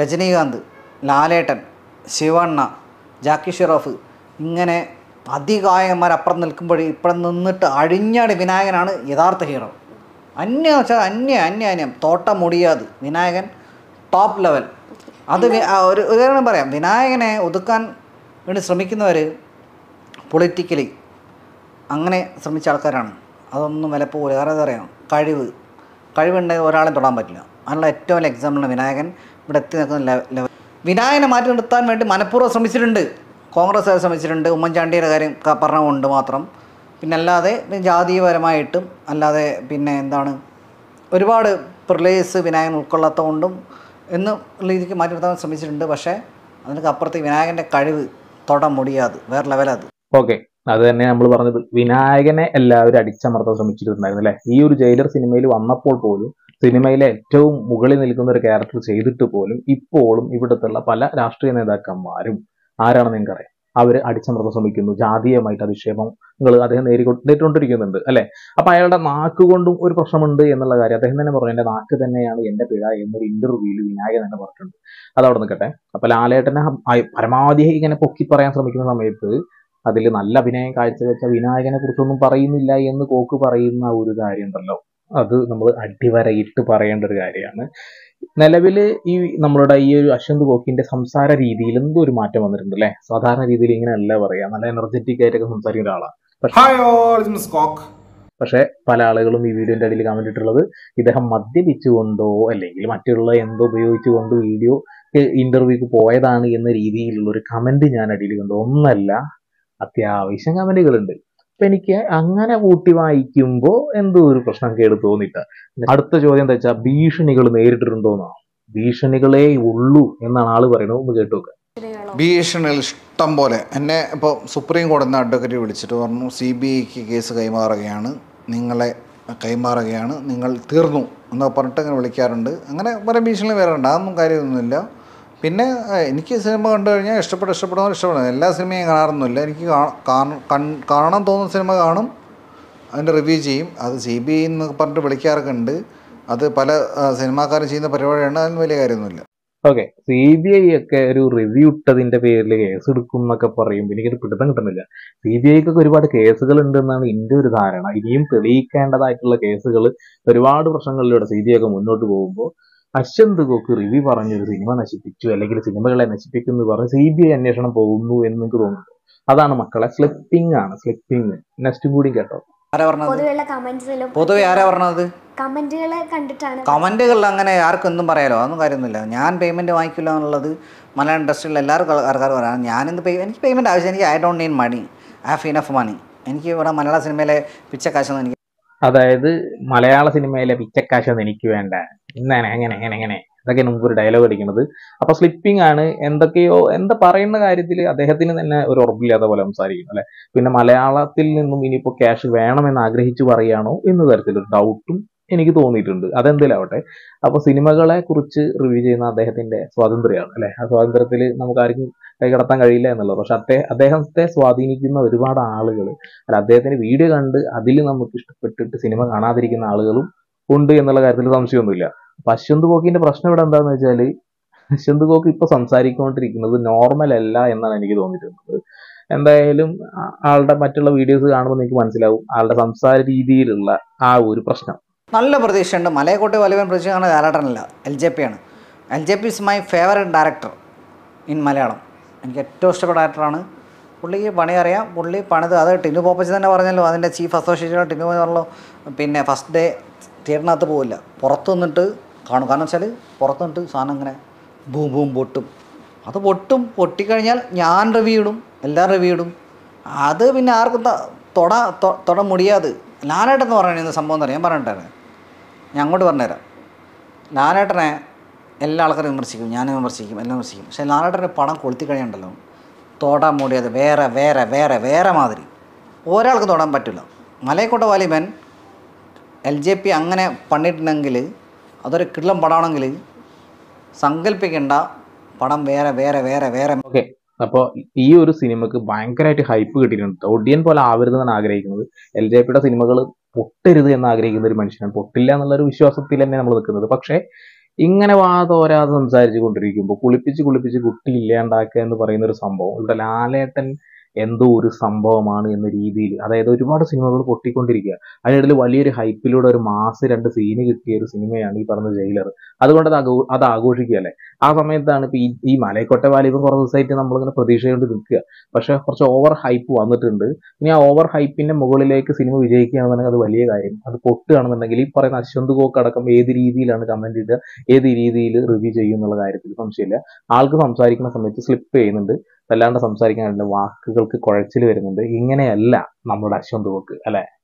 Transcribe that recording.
രജനീകാന്ത് ലാലേട്ടൻ ശിവണ്ണ ജാക്കി ഷിറോഫ് ഇങ്ങനെ അതികായന്മാർ അപ്പുറം നിൽക്കുമ്പോൾ ഇപ്പുറം നിന്നിട്ട് അഴിഞ്ഞാടി വിനായകനാണ് യഥാർത്ഥ ഹീറോ അന്യം വെച്ചാൽ അന്യ അന്യ അന്യം തോട്ടം മുടിയാത് വിനായകൻ ടോപ്പ് ലെവൽ അത് വി- ആ, ഒരു ഒരു കാര്യം പറയാം വിനായകനെ ഒതുക്കാൻ വേണ്ടി ശ്രമിക്കുന്നവർ പൊളിറ്റിക്കലി അങ്ങനെ ശ്രമിച്ച ആൾക്കാരാണ് അതൊന്നും വിലപ്പോകില്ല കാരണം എന്താ പറയുക കഴിവ് കഴിവുണ്ടെങ്കിൽ ഒരാളെ തൊടാൻ പറ്റില്ല അതിനുള്ള ഏറ്റവും വലിയ എക്സാമ്പിളാണ് വിനായകൻ ഇവിടെ എത്തി നിൽക്കുന്ന ലെവ- ലെവൽ വിനായകനെ മാറ്റി നിർത്താൻ വേണ്ടി മനഃപൂർവ്വം ശ്രമിച്ചിട്ടുണ്ട് കോൺഗ്രസ് അത് ശ്രമിച്ചിട്ടുണ്ട് ഉമ്മൻചാണ്ടിയുടെ കാര്യം ക- പറഞ്ഞുകൊണ്ട് മാത്രം പിന്നെ അല്ലാതെ ജാതീയപരമായിട്ടും അല്ലാതെ പിന്നെ എന്താണ് ഒരുപാട് പ്രിലേസ് വിനായകൻ ഉൾക്കൊള്ളാത്തതുകൊണ്ടും എന്ന് ഉള്ള രീതിക്ക് മാറ്റി നിർത്താൻ ശ്രമിച്ചിട്ടുണ്ട് പക്ഷേ അതിനൊക്കെ അപ്പുറത്ത് വിനായകൻ്റെ കഴിവ് തൊടാൻ മുടിയാത് വേറെ ലെവലത് ഓക്കെ അത് തന്നെ നമ്മൾ പറഞ്ഞത് വിനായകനെ എല്ലാവരും അടിച്ചമർത്താൻ ശ്രമിച്ചിട്ടുണ്ടായിരുന്നു അല്ലെ ഈ ഒരു ജയിലർ സിനിമയിൽ വന്നപ്പോൾ പോലും സിനിമയിലെ ഏറ്റവും മുകളിൽ നിൽക്കുന്ന ഒരു ക്യാരക്ടർ ചെയ്തിട്ട് പോലും ഇപ്പോഴും ഇവിടുത്തുള്ള പല രാഷ്ട്രീയ നേതാക്കന്മാരും ആരാണെന്ന് നിങ്ങൾക്കറിയാം അവർ അടിച്ചമർത്താൻ ശ്രമിക്കുന്നു ജാതീയമായിട്ട് അധിക്ഷേപങ്ങൾ അദ്ദേഹം നേരിക്കൊണ്ടിരിക്കുന്നുണ്ട് അല്ലെ അപ്പൊ അയാളുടെ നാക്ക് കൊണ്ടും ഒരു പ്രശ്നമുണ്ട് എന്നുള്ള കാര്യം അദ്ദേഹം തന്നെ പറഞ്ഞു എന്റെ നാക്ക് തന്നെയാണ് എന്റെ പിഴ എന്നൊരു ഇന്റർവ്യൂവിൽ വിനായകൻ തന്നെ പറഞ്ഞിട്ടുണ്ട് അത് അവിടെ നിൽക്കട്ടെ അപ്പൊ ലാലേട്ടനെ ഹം- ആയി- പരമാവധി ഇങ്ങനെ പൊക്കി പറയാൻ ശ്രമിക്കുന്ന സമയത്ത് അതിൽ നല്ല അഭിനയം കാഴ്ചവെച്ച വിനായകനെ കുറിച്ചൊന്നും പറയുന്നില്ല എന്ന് കോക്ക് പറയുന്ന ഒരു കാര്യം ഉണ്ടല്ലോ അത് നമ്മൾ അടിവരയിട്ട് പറയേണ്ട ഒരു കാര്യമാണ് നിലവിൽ ഈ നമ്മളുടെ ഈ ഒരു അശ്വന്ത് കോക്കിന്റെ സംസാര രീതിയിൽ എന്തോ ഒരു മാറ്റം വന്നിട്ടുണ്ട് അല്ലേ സാധാരണ രീതിയിൽ ഇങ്ങനെയല്ല പറയാ നല്ല എനർജറ്റിക് ആയിട്ടൊക്കെ സംസാരിക്കുന്ന ഒരാളാണ് Hi all, it's Miss Cock. പക്ഷെ പല ആളുകളും ഈ വീഡിയോന്റെ അടിയിൽ കമന്റ് ഇട്ടുള്ളത് ഇദ്ദേഹം മദ്യപിച്ചുകൊണ്ടോ അല്ലെങ്കിൽ മറ്റുള്ള എന്തോ ഉപയോഗിച്ചുകൊണ്ട് വീഡിയോ ഇന്റർവ്യൂക്ക് പോയതാണ് എന്ന രീതിയിലുള്ള ഒരു കമന്റ് ഞാൻ അടിയിൽ കണ്ടു ഒന്നല്ല അത്യാവശ്യം കമന്റുകളുണ്ട് അപ്പൊ എനിക്ക് അങ്ങനെ കൂട്ടി വായിക്കുമ്പോ എന്തോ ഒരു പ്രശ്നം കേട് തോന്നിട്ട അടുത്ത ചോദ്യം എന്താ വെച്ചാൽ ഭീഷണികൾ നേരിട്ടിട്ടുണ്ടോന്നോ ഭീഷണികളേ ഉള്ളൂ എന്നാണ് ആള് പറയുന്നത് ഒന്ന് കേട്ടു നോക്കുക ഭീഷണികൾ ഇഷ്ടം പോലെ എന്നെ ഇപ്പോൾ സുപ്രീം കോടതി നിന്ന് അഡ്വക്കേറ്റ് വിളിച്ചിട്ട് പറഞ്ഞു സി ബി ഐക്ക് കേസ് കൈമാറുകയാണ് നിങ്ങളെ കൈമാറുകയാണ് നിങ്ങൾ തീർന്നു എന്നൊക്കെ പറഞ്ഞിട്ട് അങ്ങനെ വിളിക്കാറുണ്ട് അങ്ങനെ പല ഭീഷണി വരാറുണ്ട് അതൊന്നും കാര്യമൊന്നുമില്ല പിന്നെ ഏഹ്, എനിക്ക് സിനിമ കണ്ടു കഴിഞ്ഞാൽ ഇഷ്ടപ്പെട്ട ഇഷ്ടപ്പെടുന്നവർ ഇഷ്ടപ്പെടുന്നു എല്ലാ സിനിമയും കാണാറൊന്നുമില്ല എനിക്ക് കാ- കാണ- കൺ- കാണാൻ തോന്നുന്ന സിനിമ കാണും അതിൻ്റെ റിവ്യൂ ചെയ്യും അത് സി ബി ഐ എന്നൊക്കെ പറഞ്ഞിട്ട് വിളിക്കാറൊക്കെ ഉണ്ട് അത് പല ആ, സിനിമാക്കാരും ചെയ്യുന്ന പരിപാടിയാണ് അതിന് വലിയ കാര്യമൊന്നുമില്ല ഓക്കെ സി ബി ഐ ഒക്കെ ഒരു റിവ്യൂ ഇട്ടതിന്റെ പേരിൽ കേസ് എടുക്കും എന്നൊക്കെ പറയുമ്പോൾ എനിക്കത് പിടുത്തം കിട്ടുന്നില്ല സി ബി ഐക്കൊക്കെ ഒരുപാട് കേസുകൾ ഉണ്ടെന്നാണ് എൻ്റെ ഒരു ധാരണ ഇനിയും തെളിയിക്കേണ്ടതായിട്ടുള്ള കേസുകൾ ഒരുപാട് പ്രശ്നങ്ങളിലൂടെ സി ബി ഐ ഒക്കെ മുന്നോട്ട് പോകുമ്പോൾ അശ്വന്ത് ഗോക്ക് റിവ്യൂ പറഞ്ഞൊരു സിനിമ നശിപ്പിച്ചു അല്ലെങ്കിൽ സിനിമകളെ നശിപ്പിക്കുന്നു എന്ന് പറഞ്ഞ് സി ബി ഐ അന്വേഷണം പോകുന്നു എന്ന് എനിക്ക് തോന്നുന്നു അതാണ് മക്കളെ സ്ലിപ്പിംഗ് ആണ് സ്ലിപ്പിംഗ് നെക്സ്റ്റ് കൂടി കേട്ടോ ആരാ പറഞ്ഞത് പൊതുവെയുള്ള കമന്റ്സിലും പൊതുവെ ആരാ പറഞ്ഞത് കമന്റുകൾ കണ്ടിട്ടാണ് കമൻറ്റുകളിൽ അങ്ങനെ ആർക്കും എന്തും പറയാലോ അതൊന്നും കാര്യമൊന്നുമില്ല ഞാൻ പേയ്മെൻറ്റ് വാങ്ങിക്കില്ല എന്നുള്ളത് മലയാളം ഇൻഡസ്ട്രിയിൽ എല്ലാവർക്കും ആൾക്കാർ പറയാം ഞാനെന്ത് പേ എനിക്ക് പേയ്മെൻറ്റ് ആവശ്യം എനിക്ക് I don't need money I have enough money എനിക്ക് ഇവിടെ മലയാള സിനിമയിലെ പിച്ചക്കാശൊന്നും എനിക്ക് അതായത് മലയാള സിനിമയിലെ പിച്ചക്കാശൊന്നും എനിക്ക് വേണ്ട ഇങ്ങനെ അങ്ങനെ അങ്ങനെ അങ്ങനെ ഇതൊക്കെ മുമ്പ് ഒരു ഡയലോഗ് അടിക്കുന്നത് അപ്പൊ സ്ലിപ്പിംഗ് ആണ് എന്തൊക്കെയോ എന്താ പറയുന്ന കാര്യത്തിൽ അദ്ദേഹത്തിന് തന്നെ ഒരു ഉറപ്പില്ലാത്ത പോലെ സംസാരിക്കുന്നു അല്ലെ പിന്നെ മലയാളത്തിൽ നിന്നും ഇനിയിപ്പോ ക്യാഷ് വേണമെന്ന് ആഗ്രഹിച്ചു പറയുകയാണോ എന്ന തരത്തിലൊരു ഡൗട്ടും എനിക്ക് തോന്നിയിട്ടുണ്ട് അതെന്തിലാവട്ടെ അപ്പൊ സിനിമകളെ കുറിച്ച് റിവ്യൂ ചെയ്യുന്ന അദ്ദേഹത്തിന്റെ സ്വാതന്ത്ര്യമാണ് അല്ലെ ആ സ്വാതന്ത്ര്യത്തിൽ നമുക്ക് ആർക്കും കൈകടത്താൻ കഴിയില്ല എന്നുള്ളത് പക്ഷെ അദ്ദേഹം അദ്ദേഹത്തെ സ്വാധീനിക്കുന്ന ഒരുപാട് ആളുകൾ അല്ല അദ്ദേഹത്തിന്റെ വീഡിയോ കണ്ട് അതിൽ നമുക്ക് ഇഷ്ടപ്പെട്ടിട്ട് സിനിമ കാണാതിരിക്കുന്ന ആളുകളും ഉണ്ട് എന്നുള്ള കാര്യത്തിൽ സംശയമൊന്നുമില്ല അപ്പൊ അശ്വന്ത് ഗോക്കിന്റെ പ്രശ്നം ഇവിടെ എന്താന്ന് വെച്ചാല് അശ്വന്ത് ഗോക്ക് ഇപ്പൊ സംസാരിക്കൊണ്ടിരിക്കുന്നത് നോർമൽ അല്ല എന്നാണ് എനിക്ക് തോന്നിയിട്ടുള്ളത് എന്തായാലും ആ- ആളുടെ മറ്റുള്ള വീഡിയോസ് കാണുമ്പോൾ നിങ്ങൾക്ക് മനസ്സിലാവും ആളുടെ സംസാര രീതിയിലുള്ള ആ ഒരു പ്രശ്നം നല്ല പ്രതീക്ഷയുണ്ട് മലയക്കോട്ടെ വലിയ പ്രതീക്ഷയാണ് ലാലേട്ടനല്ല എൽ ജെ പി ആണ് L J P is my favourite director in Malayalam എനിക്ക് ഏറ്റവും ഇഷ്ടപ്പെട്ട ഡയറക്ടറാണ് പുള്ളിക്ക് പണി അറിയാം പുള്ളി പണിത് അത് ടിനു പോപ്പച്ച് തന്നെ പറഞ്ഞല്ലോ അതിൻ്റെ ചീഫ് അസോസിയേഷൻ ടിനു പറഞ്ഞല്ലോ പിന്നെ ഫസ്റ്റ് ഡേ തിയേറ്ററിനകത്ത് പോവില്ല പുറത്ത് നിന്നിട്ട് കാണും കാരണം വെച്ചാൽ പുറത്ത് നിന്നിട്ട് സാധനം ഇങ്ങനെ ബൂം ബൂം പൊട്ടും അത് പൊട്ടും പൊട്ടിക്കഴിഞ്ഞാൽ ഞാൻ റിവ്യൂ ഇടും എല്ലാ റിവ്യൂ ഇടും അത് പിന്നെ ആർക്കും ത- തൊട തൊ- തൊട മുടിയാത് ലാലേട്ടെന്ന് പറയുന്നത് സംഭവം എന്താ ഞാൻ പറഞ്ഞിട്ടേ ഞാൻ അങ്ങോട്ട് പറഞ്ഞുതരാം ലാലേട്ടനെ എല്ലാ ആൾക്കാരും വിമർശിക്കും ഞാൻ വിമർശിക്കും എല്ലാം വിമർശിക്കും പക്ഷേ ലാലേട്ടൻ്റെ പടം കൊളുത്തി കഴിയുണ്ടല്ലോ തൊടാൻ മുടിയത് വേറെ വേറെ വേറെ വേറെ മാതിരി ഒരാൾക്ക് തൊടാൻ പറ്റില്ല Malaikottai Vaaliban L J P അങ്ങനെ പണിയിട്ടുണ്ടെങ്കിൽ അതൊരു കിള്ളം പടമാണെങ്കിൽ സങ്കല്പിക്കേണ്ട പടം വേറെ വേറെ വേറെ വേറെ ഓക്കെ അപ്പോൾ ഈ ഒരു സിനിമക്ക് ഭയങ്കരമായിട്ട് ഹൈപ്പ് കിട്ടിയിട്ടുണ്ട് ഒടിയൻ പോലെ ആവരുതെന്നാണ് ആഗ്രഹിക്കുന്നത് എൽ ജെ പിയുടെ സിനിമകൾ പൊട്ടരുത് എന്ന് ആഗ്രഹിക്കുന്ന ഒരു മനുഷ്യനാണ് പൊട്ടില്ല എന്നുള്ള ഒരു വിശ്വാസത്തിൽ തന്നെ നമ്മൾ നിൽക്കുന്നത് പക്ഷേ ഇങ്ങനെ വാ തോരാതെ സംസാരിച്ചു കൊണ്ടിരിക്കുമ്പോൾ കുളിപ്പിച്ച് കുളിപ്പിച്ച് കുട്ടി ഇല്ലാണ്ടാക്കുക എന്ന് പറയുന്ന ഒരു സംഭവം ഇവിടെ ലാലേട്ടൻ എന്തോ ഒരു സംഭവമാണ് എന്ന രീതിയിൽ അതായത് ഒരുപാട് സിനിമകൾ പൊട്ടിക്കൊണ്ടിരിക്കുക അതിനിടയിൽ വലിയൊരു ഹൈപ്പിലൂടെ ഒരു മാസ് രണ്ട് സീന് കിട്ടിയ ഒരു സിനിമയാണ് ഈ പറഞ്ഞ ജയിലർ അതുകൊണ്ട് അത് ആഘോ- അത് ആഘോഷിക്കുകയല്ലേ ആ സമയത്താണ് ഇപ്പൊ ഈ ഈ മലയക്കൊട്ട വാലിബം കുറച്ച് ദിവസമായിട്ട് നമ്മളിങ്ങനെ പ്രതീക്ഷയോട് നിൽക്കുക പക്ഷെ കുറച്ച് ഓവർ ഹൈപ്പ് വന്നിട്ടുണ്ട് ഇനി ആ ഓവർ ഹൈപ്പിന്റെ മുകളിലേക്ക് സിനിമ വിജയിക്കുകയാണെന്നുണ്ടെങ്കിൽ അത് വലിയ കാര്യം അത് പൊട്ടുകയാണെന്നുണ്ടെങ്കിൽ ഈ പറയുന്ന അശ്വന്ത് ഗോക്ക് അടക്കം ഏത് രീതിയിലാണ് കമന്റ് ഇടുക ഏത് രീതിയിൽ റിവ്യൂ ചെയ്യും എന്നുള്ള കാര്യത്തിൽ സംശയമില്ല ആൾക്ക് സംസാരിക്കുന്ന സമയത്ത് സ്ലിപ്പ് ചെയ്യുന്നുണ്ട് വല്ലാണ്ട് സംസാരിക്കാനുള്ള വാക്കുകൾക്ക് കുഴച്ചിൽ വരുന്നുണ്ട് ഇങ്ങനെയല്ല നമ്മുടെ അശ്വന്ത് ഗോക്ക് അല്ലെ